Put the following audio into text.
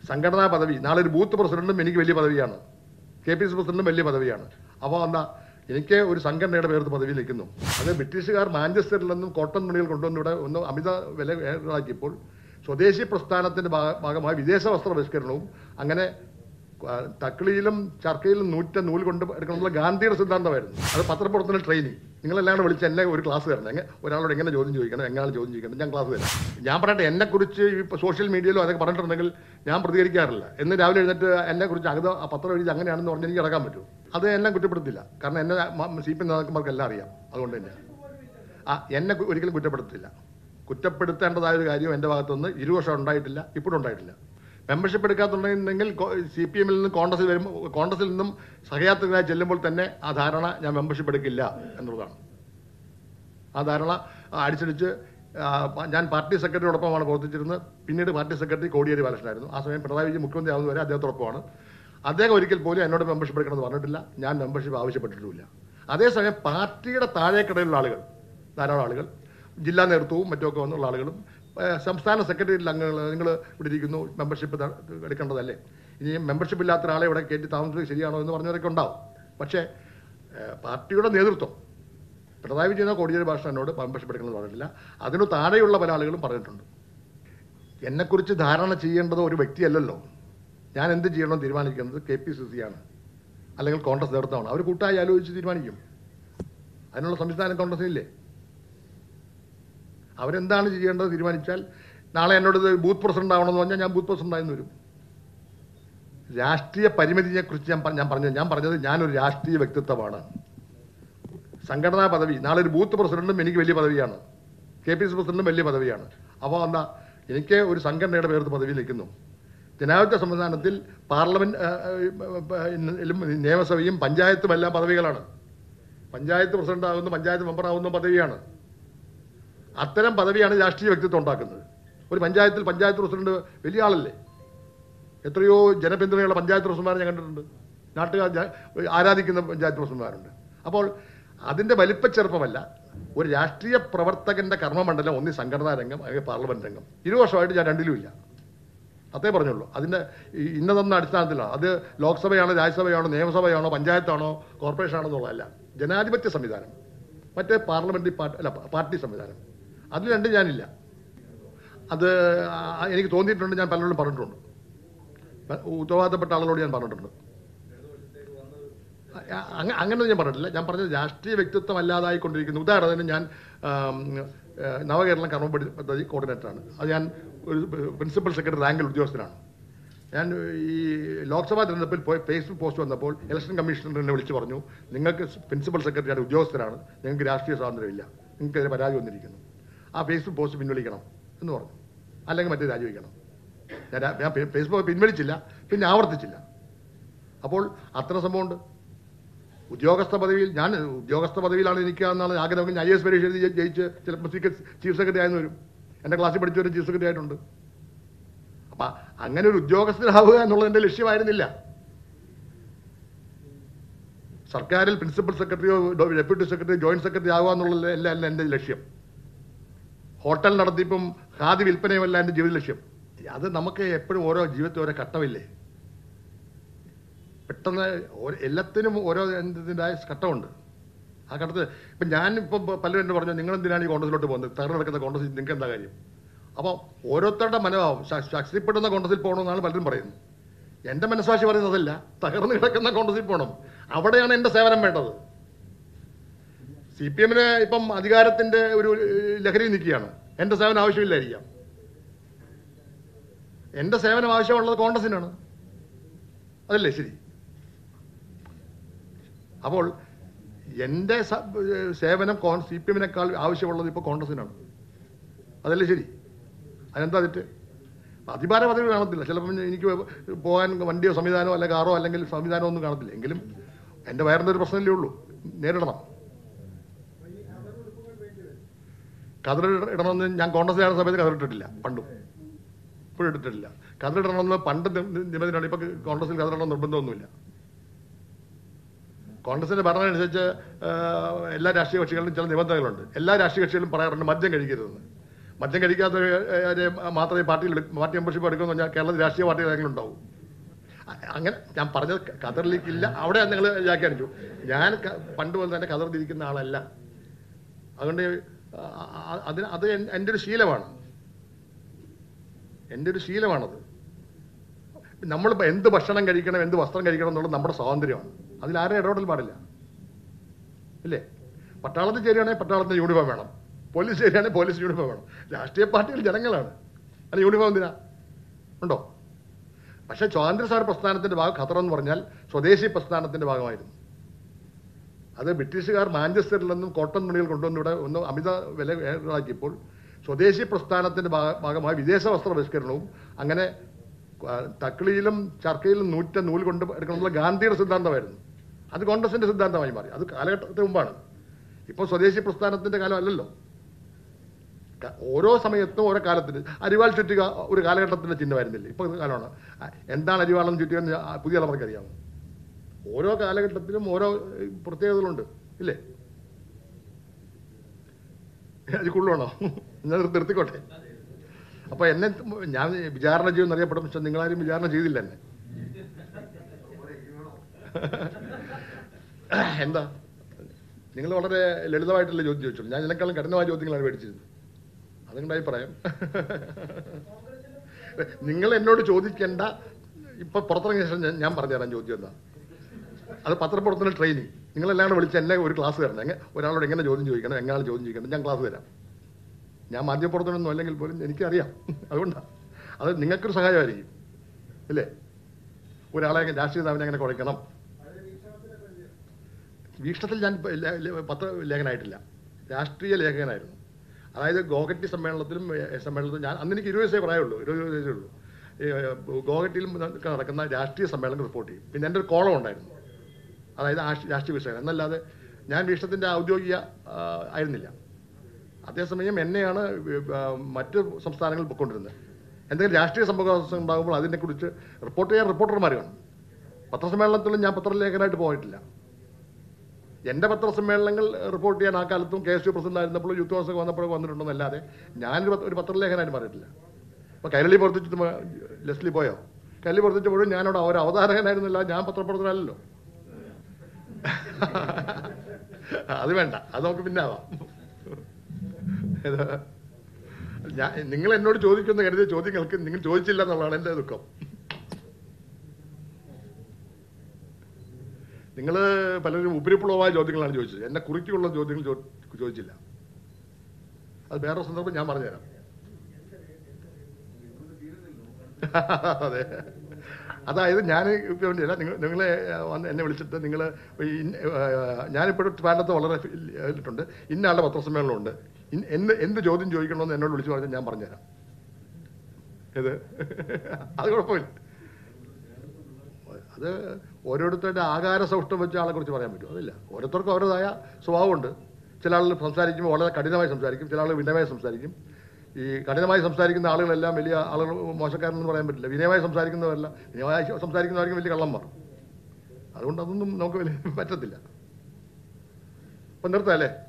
സംഘടനാ പദവി നാളെ ഒരു ബൂത്ത് പ്രസിഡന്റും എനിക്ക് വലിയ പദവിയാണ് കെ പി സി പ്രസിഡന്റും വലിയ പദവിയാണ് അപ്പോൾ എന്താ എനിക്ക് ഒരു സംഘടനയുടെ പേർത്ത് പദവിയിൽ നിൽക്കുന്നു അത് ബ്രിട്ടീഷുകാർ മാഞ്ചസ്റ്ററിൽ നിന്നും കോട്ടൺ തുണികൾ കൊണ്ടുവന്ന് ഇവിടെ ഒന്ന് അമിത വില ഏർപ്പാക്കിയപ്പോൾ സ്വദേശി പ്രസ്ഥാനത്തിന്റെ ഭാഗ- ഭാഗമായി വിദേശ വസ്ത്ര ബഹിഷ്കരണവും അങ്ങനെ ആ, തക്ലിയിലും ചർക്കയിലും നൂറ്റ നൂൽ കൊണ്ട് എടുക്കണമെന്നുള്ള ഗാന്ധിയുടെ സിദ്ധാന്തമായിരുന്നു അത് പത്രപ്രവർത്തന ട്രെയിനിങ് നിങ്ങളെല്ലാം കൂടെ വിളിച്ച് എന്നെ ഒരു ക്ലാസ് തരണം എങ്ങനെ ഒരാളോട് എങ്ങനെ ചോദ്യം ചോദിക്കണം എങ്ങനെ ചോദ്യം ചോദിക്കണം ഞാൻ ക്ലാസ് തരാം ഞാൻ പറയട്ടെ എന്നെക്കുറിച്ച് ഇപ്പോൾ സോഷ്യൽ മീഡിയയിലോ അതൊക്കെ പറഞ്ഞിട്ടുണ്ടെങ്കിൽ ഞാൻ പ്രതികരിക്കാറില്ല എന്ന് രാവിലെ എഴുന്നേറ്റ് എന്നെക്കുറിച്ച് അകത ആ പത്രം എഴുതി അങ്ങനെയാണെന്ന് പറഞ്ഞ് എനിക്ക് ഇറക്കാൻ പറ്റും അത് എന്നെ കുറ്റപ്പെടുത്തില്ല കാരണം എന്നെ സി പി നേതാക്കന്മാർക്ക് എല്ലാം അറിയാം അതുകൊണ്ട് തന്നെ ആ എന്നെ കു- ഒരിക്കലും കുറ്റപ്പെടുത്തില്ല കുറ്റപ്പെടുത്തേണ്ടതായ ഒരു കാര്യം എൻ്റെ ഭാഗത്തുനിന്ന് ഇരു വർഷം ഉണ്ടായിട്ടില്ല ഇപ്പോഴും ഉണ്ടായിട്ടില്ല മെമ്പർഷിപ്പ് എടുക്കാത്തുണ്ടെങ്കിൽ സി പി എമ്മിൽ നിന്നും കോൺഗ്രസിൽ വരും കോൺഗ്രസിൽ നിന്നും സഹയാത്രികരായി ചെല്ലുമ്പോൾ തന്നെ ആ ധാരണ ഞാൻ മെമ്പർഷിപ്പ് എടുക്കില്ല എന്നുള്ളതാണ് ആ ധാരണ അടിച്ചടിച്ച് ആ, പ- ഞാൻ പാർട്ടി സെക്രട്ടറിയോടൊപ്പമാണ് പ്രവർത്തിച്ചിരുന്നത് പിന്നീട് പാർട്ടി സെക്രട്ടറി കോടിയേരി ബാലകൃഷ്ണനായിരുന്നു ആ സമയം പിണറായി വിജയൻ മുഖ്യമന്ത്രി ആവുന്നവരെ അദ്ദേഹത്തോടൊപ്പമാണ് അദ്ദേഹം ഒരിക്കൽ പോലും എന്നോട് മെമ്പർഷിപ്പ് എടുക്കണമെന്ന് പറഞ്ഞിട്ടില്ല ഞാൻ മെമ്പർഷിപ്പ് ആവശ്യപ്പെട്ടിട്ടുമില്ല അതേസമയം പാർട്ടിയുടെ താഴേക്കിടയിലുള്ള ആളുകൾ ധാരാളം ആളുകൾ ജില്ലാ നേതൃത്വവും മറ്റുമൊക്കെ വന്നുള്ള ആളുകളും ഏഹ്, സംസ്ഥാന സെക്രട്ടറിയിൽ അംഗങ്ങൾ നിങ്ങൾ ഇവിടെ ഇരിക്കുന്നു മെമ്പർഷിപ്പ് ത- എടുക്കേണ്ടതല്ലേ ഇനി മെമ്പർഷിപ്പ് ഇല്ലാത്ത ഒരാളെ ഇവിടെ കയറ്റി താമസിച്ചത് ശരിയാണോ എന്ന് പറഞ്ഞവരൊക്കെ ഉണ്ടാവും പക്ഷേ ഏഹ്, പാർട്ടിയുടെ നേതൃത്വം പിണറായി വിജയനോ കോടിയേരി ഭാഷ എന്നോട് മെമ്പർഷിപ്പ് എടുക്കണമെന്ന് പറഞ്ഞിട്ടില്ല അതിനു താഴെയുള്ള പല ആളുകളും പറഞ്ഞിട്ടുണ്ട് എന്നെക്കുറിച്ച് ധാരണ ചെയ്യേണ്ടത് ഒരു വ്യക്തിയല്ലല്ലോ ഞാൻ എന്ത് ചെയ്യണമെന്ന് തീരുമാനിക്കുന്നത് കെ പി സി സി ആണ് അല്ലെങ്കിൽ കോൺഗ്രസ് നേതൃത്വമാണ് അവർ കൂട്ടായി ആലോചിച്ച് തീരുമാനിക്കും അതിനുള്ള സംവിധാനം കോൺഗ്രസിനില്ലേ അവരെന്താണ് ചെയ്യേണ്ടത് തീരുമാനിച്ചാൽ നാളെ എന്നോട് ഇത് ബൂത്ത് പ്രസിഡന്റ് ആവണമെന്ന് പറഞ്ഞാൽ ഞാൻ ബൂത്ത് പ്രസിഡന്റ് ആയെന്ന് വരും രാഷ്ട്രീയ പരിമിതിയെ കുറിച്ച് ഞാൻ പ- ഞാൻ പറഞ്ഞത് ഞാൻ പറഞ്ഞത് ഞാനൊരു രാഷ്ട്രീയ വ്യക്തിത്വമാണ് സംഘടനാ പദവി നാളെ ഒരു ബൂത്ത് പ്രസിഡന്റും എനിക്ക് വലിയ പദവിയാണ് കെ പി സി പ്രസിഡന്റും വലിയ പദവിയാണ് അപ്പോൾ എന്താ എനിക്ക് ഒരു സംഘടനയുടെ പേർത്ത് പദവിയിൽ നിൽക്കുന്നു ജനാധിപത്യ സംവിധാനത്തിൽ പാർലമെന്റ് ആ, ആ, ലും നിയമസഭയും പഞ്ചായത്തും എല്ലാം പദവികളാണ് പഞ്ചായത്ത് പ്രസിഡന്റ് ആകുന്ന പഞ്ചായത്ത് മെമ്പർ ആകുന്ന പദവിയാണ് അത്തരം പദവിയാണ് രാഷ്ട്രീയ വ്യക്തിത്വം ഉണ്ടാക്കുന്നത് ഒരു പഞ്ചായത്തിൽ പഞ്ചായത്ത് പ്രസിഡന്റ് വലിയ ആളല്ലേ എത്രയോ ജനപിന്തുണയുള്ള പഞ്ചായത്ത് പ്രസിഡന്മാരെ ഞാൻ കണ്ടിട്ടുണ്ട് നാട്ടുകാർ ജ- ആരാധിക്കുന്ന പഞ്ചായത്ത് പ്രസിഡന്മാരുണ്ട് അപ്പോൾ അതിന്റെ വലിപ്പച്ചെറുപ്പമല്ല ഒരു രാഷ്ട്രീയ പ്രവർത്തകന്റെ കർമ്മമണ്ഡലം ഒന്നി സംഘടനാ രംഗം അല്ലെങ്കിൽ പാർലമെന്റ് രംഗം ഇരു വർഷമായിട്ട് ഞാൻ രണ്ടിലും ഇല്ല അതേ പറഞ്ഞുള്ളൂ അതിന്റെ ഈ ഇന്നതെന്ന അടിസ്ഥാനത്തിലാണ് അത് ലോക്സഭയാണോ രാജ്യസഭയാണോ നിയമസഭയാണോ പഞ്ചായത്താണോ കോർപ്പറേഷൻ ആണോ എന്നുള്ളതല്ല ജനാധിപത്യ സംവിധാനം മറ്റേ പാർലമെന്ററി പാർട്ടി അല്ല പാർട്ടി സംവിധാനം അതിൽ രണ്ടും ഞാനില്ല അത് ആ, എനിക്ക് തോന്നിയിട്ടുണ്ട് ഞാൻ പലരോടും പറഞ്ഞിട്ടുണ്ട് ഉത്തരവാദിത്തപ്പെട്ട ആളുകളോട് ഞാൻ പറഞ്ഞിട്ടുണ്ട് അ- അങ്ങ- അങ്ങനെ ഞാൻ പറഞ്ഞിട്ടില്ല ഞാൻ പറഞ്ഞത് രാഷ്ട്രീയ വ്യക്തിത്വം അല്ലാതായിക്കൊണ്ടിരിക്കുന്നു ഉദാഹരണത്തിന് ഞാൻ ആം, ഏ, നവകേരളം കർമ്മ പദ്ധതി- പദ്ധതി കോർഡിനേറ്ററാണ് അത് ഞാൻ ഒരു പ്രിൻസിപ്പൽ സെക്രട്ടറി റാങ്കിൽ ഉദ്യോഗസ്ഥനാണ് ഞാൻ ഈ ലോക്സഭാ തെരഞ്ഞെടുപ്പിൽ പോയി ഫേസ്ബുക്ക് പോസ്റ്റ് വന്നപ്പോൾ ഇലക്ഷൻ കമ്മീഷണർ എന്നെ വിളിച്ചു പറഞ്ഞു നിങ്ങൾക്ക് പ്രിൻസിപ്പൽ സെക്രട്ടറിയാണ് ഉദ്യോഗസ്ഥരാണ് നിങ്ങൾക്ക് രാഷ്ട്രീയ സ്വാതന്ത്ര്യമില്ല നിങ്ങൾക്കെതിരെ പരാതി വന്നിരിക്കുന്നു ആ ഫേസ്ബുക്ക് പോസ്റ്റ് പിൻവലിക്കണം എന്ന് പറഞ്ഞു അല്ലെങ്കിൽ മറ്റേ രാജിവെക്കണം ഞാൻ രാ- ഞാൻ ഫേ- ഫേസ്ബുക്ക് പിൻവലിച്ചില്ല പിന്നെ ആവർത്തിച്ചില്ല അപ്പോൾ അത്ര സംഭവമുണ്ട് ഉദ്യോഗസ്ഥ പദവിയിൽ ഞാൻ ഉദ്യോഗസ്ഥ പദവിയിലാണ് ഇരിക്കാന്നാണ് ആഗ്രഹം ഐ എസ് പരീക്ഷ എഴുതി ജയി- ജയിച്ച് ചിലപ്പോൾ ചീഫ് സെക്രട്ടറി ആയെന്ന് വരും എൻ്റെ ക്ലാസ്സിൽ പഠിച്ചവരും ചീഫ് സെക്രട്ടറി ആയിട്ടുണ്ട് അപ്പം അങ്ങനെ ഒരു ഉദ്യോഗസ്ഥനാവുക എന്നുള്ളത് എൻ്റെ ലക്ഷ്യമായിരുന്നില്ല സർക്കാരിൽ പ്രിൻസിപ്പൽ സെക്രട്ടറിയോ ഡെപ്യൂട്ടി സെക്രട്ടറി ജോയിന്റ് സെക്രട്ടറി ആവുക എന്നുള്ളത് അല്ല അല്ല എൻ്റെ ലക്ഷ്യം ഹോട്ടൽ നടത്തിപ്പും ഖാദി വിൽപ്പനയുമല്ല എൻ്റെ ജീവിത ലക്ഷ്യം അത് നമുക്ക് എപ്പോഴും ഓരോ ജീവിതത്തിൽ ഓരോ ഘട്ടമില്ലേ പെട്ടെന്ന് ഓരോ- എല്ലാത്തിനും ഓരോ എന്തിൻ്റെതായ ഘട്ടമുണ്ട് ആ ഘട്ടത്തിൽ ഇപ്പം ഞാൻ ഇപ്പം പലരും എന്നോട് പറഞ്ഞു നിങ്ങൾ എന്തിനാണ് ഈ കോൺഗ്രസിലോട്ട് പോകുന്നത് തകർന്നു കിടക്കുന്ന കോൺഗ്രസ് നിങ്ങൾക്ക് എന്താ കാര്യം അപ്പോൾ ഓരോരുത്തരുടെ മനോഭാവം ശ- ശക്തിപ്പെടുന്ന കോൺഗ്രസിൽ പോകണമെന്നാണ് പലരും പറയുന്നത് എൻ്റെ മനസ്സാക്ഷി പറയുന്നതല്ല തകർന്നു കിടക്കുന്ന കോൺഗ്രസിൽ പോകണം അവിടെയാണ് എൻ്റെ സേവനം വേണ്ടത് സി പി എമ്മിന് ഇപ്പം അധികാരത്തിന്റെ ഒരു ഏഹ്, ലഹരി നിൽക്കുകയാണ് എൻ്റെ സേവനം ആവശ്യമില്ലായിരിക്കാം എൻ്റെ സേവനം ആവശ്യമുള്ളത് കോൺഗ്രസിനാണ് അതല്ലേ ശരി അപ്പോൾ എൻ്റെ സ- ഏഹ്, സേവനം കോൺ സി പി എമ്മിനേക്കാൾ ആവശ്യമുള്ളത് ഇപ്പോൾ കോൺഗ്രസിനാണ് അതല്ലേ ശരി അതിനെന്താ തെറ്റ് അധികാര പദവി കാണത്തില്ല ചിലപ്പം എനിക്ക് പോകാൻ വണ്ടിയോ സംവിധാനമോ അല്ലെങ്കിൽ കാറോ അല്ലെങ്കിൽ സംവിധാനമോ ഒന്നും കാണത്തില്ല എങ്കിലും എൻ്റെ വയറിൻ്റെ ഒരു പ്രശ്നമല്ലേ ഉള്ളൂ നേരിടണം കതിർ ഇടണമെന്ന് ഞാൻ കോൺഗ്രസിലാണ് സമയത്ത് കതിറിട്ടിട്ടില്ല പണ്ടും ഇപ്പോഴും ഇട്ടിട്ടില്ല കതിറിടണമെന്ന് പണ്ട് നി- നി- നിബന്ധനയാണ് ഇപ്പൊ കോൺഗ്രസിൽ കതിറിടണം നിർബന്ധമൊന്നുമില്ല കോൺഗ്രസിന്റെ ഭരണം അനുസരിച്ച് ആ, എല്ലാ രാഷ്ട്രീയ കക്ഷികളിലും ചില നിബന്ധനകളുണ്ട് എല്ലാ രാഷ്ട്രീയ കക്ഷികളും പറയാറുണ്ട് മദ്യം കഴിക്കരുതെന്ന് മദ്യം കഴിക്കാത്തവരെ മാത്രമേ പാർട്ടിയിൽ എടു- പാർട്ടി മെമ്പർഷിപ്പ് എടുക്കുമെന്ന് പറഞ്ഞാൽ കേരളത്തിൽ രാഷ്ട്രീയ പാർട്ടി ഏതെങ്കിലും ഉണ്ടാവും അ- അങ്ങനെ ഞാൻ പറഞ്ഞത് ക- ഖത്തറിലേക്ക് ഇല്ല അവിടെ നിങ്ങൾ വ്യാഖ്യാനിച്ചു ഞാൻ ക- പണ്ട് പോലെ തന്നെ ഖത്തറിലിരിക്കുന്ന ആളല്ല അതുകൊണ്ട് ആ, ആ, അതിന് അത് എൻ- എൻ്റെ ഒരു ശീലമാണ് എൻ്റെ ഒരു ശീലമാണത് നമ്മളിപ്പോൾ എന്ത് ഭക്ഷണം കഴിക്കണം എന്ത് വസ്ത്രം കഴിക്കണം എന്നുള്ളത് നമ്മുടെ സ്വാതന്ത്ര്യമാണ് അതിൽ ആരും ഇടപെടൽ പാടില്ല ഇല്ലേ പട്ടാളത്തിൽ ചേരുകയാണെങ്കിൽ പട്ടാളത്തിന് യൂണിഫോം വേണം പോലീസ് ചേരുകയാണെങ്കിൽ പോലീസ് യൂണിഫോം വേണം രാഷ്ട്രീയ പാർട്ടികൾ ജനങ്ങളാണ് അല്ല യൂണിഫോം എന്തിനാ ഉണ്ടോ പക്ഷേ സ്വാതന്ത്ര്യ സമര പ്രസ്ഥാനത്തിന്റെ ഭാഗം ഖത്തർ എന്ന് പറഞ്ഞാൽ സ്വദേശി പ്രസ്ഥാനത്തിന്റെ ഭാഗമായിരുന്നു അത് ബ്രിട്ടീഷുകാർ മാഞ്ചസ്റ്ററിൽ നിന്നും കോട്ടൺ തുണികൾ കൊണ്ടുവന്ന് ഇവിടെ ഒന്ന് അമിത വില ഏറാക്കിയപ്പോൾ സ്വദേശി പ്രസ്ഥാനത്തിന്റെ ഭാഗ- ഭാഗമായി വിദേശ വസ്ത്ര ബഹിഷ്കരണവും അങ്ങനെ ആ, തക്ലിയിലും ചർക്കയിലും നൂറ്റ നൂൽ കൊണ്ട് എടുക്കണമെന്നുള്ള ഗാന്ധിയുടെ സിദ്ധാന്തമായിരുന്നു അത് കോൺഗ്രസിന്റെ സിദ്ധാന്തമായി മാറി അത് കാലഘട്ടത്തിന് മുമ്പാണ് ഇപ്പോൾ സ്വദേശി പ്രസ്ഥാനത്തിന്റെ കാലം അല്ലല്ലോ ക- ഓരോ സമയത്തും ഓരോ കാലത്തിന് അരിവാൾ ചുറ്റുക ഒരു കാലഘട്ടത്തിന്റെ ചിഹ്നമായിരുന്നില്ല ഇപ്പോൾ കാലമാണ് ആ, എന്താണ് അരിവാളം ചുറ്റുക എന്ന് ആ പുതിയ തലമുറയ്ക്ക് അറിയാമോ ഓരോ കാലഘട്ടത്തിലും ഓരോ ഏഹ്, പ്രത്യേകതകളുണ്ട് ഇല്ലേ അത് കൊള്ളുവാണോ ഞാൻ നിർ- നിർത്തിക്കോട്ടെ അപ്പൊ എന്നെ ഞാൻ വിചാരണ ചെയ്യുമെന്ന് അറിയപ്പെടും പക്ഷെ നിങ്ങളാരും വിചാരണ ചെയ്തില്ല എന്നെ എന്താ നിങ്ങൾ വളരെ ലളിതമായിട്ടുള്ള ചോദ്യം ചോദിച്ചു ഞാൻ ഇതിനേക്കാളും കഠിനമായ ചോദ്യങ്ങളാണ് മേടിച്ചിരുന്നത് അത് നിങ്ങളുടെ അഭിപ്രായം നിങ്ങൾ എന്നോട് ചോദിക്കേണ്ട ഇപ്പൊ പുറത്തിറങ്ങിയ ശേഷം ഞാൻ- ഞാൻ പറഞ്ഞുതരാം ചോദ്യം എന്താ അത് പത്രപ്രവർത്തന ട്രെയിനിങ് നിങ്ങളെല്ലാം കൂടെ വിളിച്ച് എന്നെ ഒരു ക്ലാസ് തരണം എങ്ങനെ ഒരാളോട് എങ്ങനെ ചോദ്യം ചോദിക്കണം എങ്ങനെ ചോദ്യം ചോദിക്കണം ഞാൻ ക്ലാസ് തരാം ഞാൻ മാധ്യമപ്രവർത്തനമൊന്നും അല്ലെങ്കിൽ പോലും എനിക്കറിയാം അതുകൊണ്ടാണ് അത് നിങ്ങൾക്കൊരു സഹായമായിരിക്കും ഇല്ലേ ഒരാളെ രാഷ്ട്രീയ നേതാവിനെ എങ്ങനെ കുറയ്ക്കണം വീക്ഷണത്തിൽ ഞാൻ ഇപ്പൊ ലെ- ലെ- പത്ര ലേഖനായിട്ടില്ല രാഷ്ട്രീയ ലേഖകനായിരുന്നു അതായത് ഗോഹട്ടി സമ്മേളനത്തിലും ഏ, സമ്മേളനത്തിലും ഞാൻ അന്ന് എനിക്ക് ഇരുപത് വയസ്സേ പ്രായമുള്ളൂ ഇരുപത് വയസ്സേ ഉള്ളൂ ഈ, ഏ, ഗോഹട്ടിയിലും ഒക്കെ നടക്കുന്ന രാഷ്ട്രീയ സമ്മേളനം റിപ്പോർട്ട് ചെയ്യും പിന്നെ എൻ്റെ ഒരു കോളം ഉണ്ടായിരുന്നു അതായത് ആഷ്- രാഷ്ട്രീയ വിഷയം എന്നല്ലാതെ ഞാൻ വീക്ഷണത്തിൻ്റെ ഔദ്യോഗിക ആ, ആയിരുന്നില്ല അതേസമയം എന്നെയാണ് വി- ആ, മറ്റ് സംസ്ഥാനങ്ങളിൽ പൊയ്ക്കൊണ്ടിരുന്നത് എന്തെങ്കിലും രാഷ്ട്രീയ സംഭവം ഉണ്ടാകുമ്പോൾ അതിനെക്കുറിച്ച് റിപ്പോർട്ട് ചെയ്യാൻ റിപ്പോർട്ടർമാർ കാണും പത്രസമ്മേളനത്തിലും ഞാൻ പത്രലേഖനായിട്ട് പോയിട്ടില്ല എൻ്റെ പത്രസമ്മേളനങ്ങൾ റിപ്പോർട്ട് ചെയ്യാൻ ആ കാലത്തും കെ എസ് യു പ്രസിഡന്റ് ആയിരുന്നപ്പോഴും യൂത്ത് കോൺഗ്രസ് വന്നപ്പോഴും വന്നിട്ടുണ്ടെന്നല്ലാതെ ഞാനൊരു പത്ര- ഒരു പത്രലേഖനായിട്ട് മാറിയിട്ടില്ല അപ്പോൾ കൈരളി പ്രവർത്തിച്ചിട്ട് ലെസ്ലി പോയോ കൈരളി പ്രവർത്തിച്ചപ്പോഴും ഞാനവിടെ ഒരു അവതാരകനായിരുന്നില്ല ഞാൻ പത്രപ്രവർത്തനമല്ലല്ലോ അത് വേണ്ട അത് നമുക്ക് പിന്നെ ആവാം ഇത് ഞാൻ നിങ്ങൾ എന്നോട് ചോദിക്കുന്ന കരുതിയ ചോദ്യങ്ങൾക്ക് നിങ്ങൾ ചോദിച്ചില്ല എന്നുള്ളതാണ് എൻ്റെ ദുഃഖം നിങ്ങൾ പലരും ഉപരിപ്ലവമായ ചോദ്യങ്ങളാണ് ചോദിച്ചത് എന്നെ കുറിക്കുള്ള ചോദ്യങ്ങൾ ചോ- ചോദിച്ചില്ല അത് വേറെ സന്ദർഭം ഞാൻ പറഞ്ഞുതരാം അതെ അതായത് ഞാൻ ഇപ്പോൾ വേണ്ടിയല്ല നിങ്ങൾ നിങ്ങളെ ആ, വന്ന് എന്നെ വിളിച്ചിട്ട് നിങ്ങൾ ഞാനിപ്പോഴും ട്രിവാൻഡത്ത് വളരെ ഇട്ടുണ്ട് ഇന്ന ആളുടെ പത്രസമ്മേളനമുണ്ട് ഇൻ- എന്ത് എന്ത് ചോദ്യം ചോദിക്കണമെന്ന് എന്നോട് വിളിച്ചു പറഞ്ഞാൽ ഞാൻ പറഞ്ഞുതരാം ഇത് അത് കുഴപ്പമില്ല അത് ഓരോരുത്തരുടെ ആകാര സൗഷ്ഠം വെച്ച് ആളെ കുറിച്ച് പറയാൻ പറ്റും അതില്ല ഓരോരുത്തർക്കും അവരുടേതായ സ്വഭാവമുണ്ട് ചില ആളുകൾ സംസാരിക്കുമ്പോൾ വളരെ കഠിനമായി സംസാരിക്കും ചില ആളുകൾ വിനയമായി സംസാരിക്കും ഈ കഠിനമായി സംസാരിക്കുന്ന ആളുകളെല്ലാം വലിയ ആളുകൾ മോശക്കാരെന്ന് പറയാൻ പറ്റില്ല വിനയമായി സംസാരിക്കുന്നവരല്ല വിനയമായി സംസാരിക്കുന്നവർക്ക് വലിയ കള്ളന്മാർ അതുകൊണ്ട് അതൊന്നും നമുക്ക് വലിയ പറ്റത്തില്ല അപ്പം നിർത്താം അല്ലേ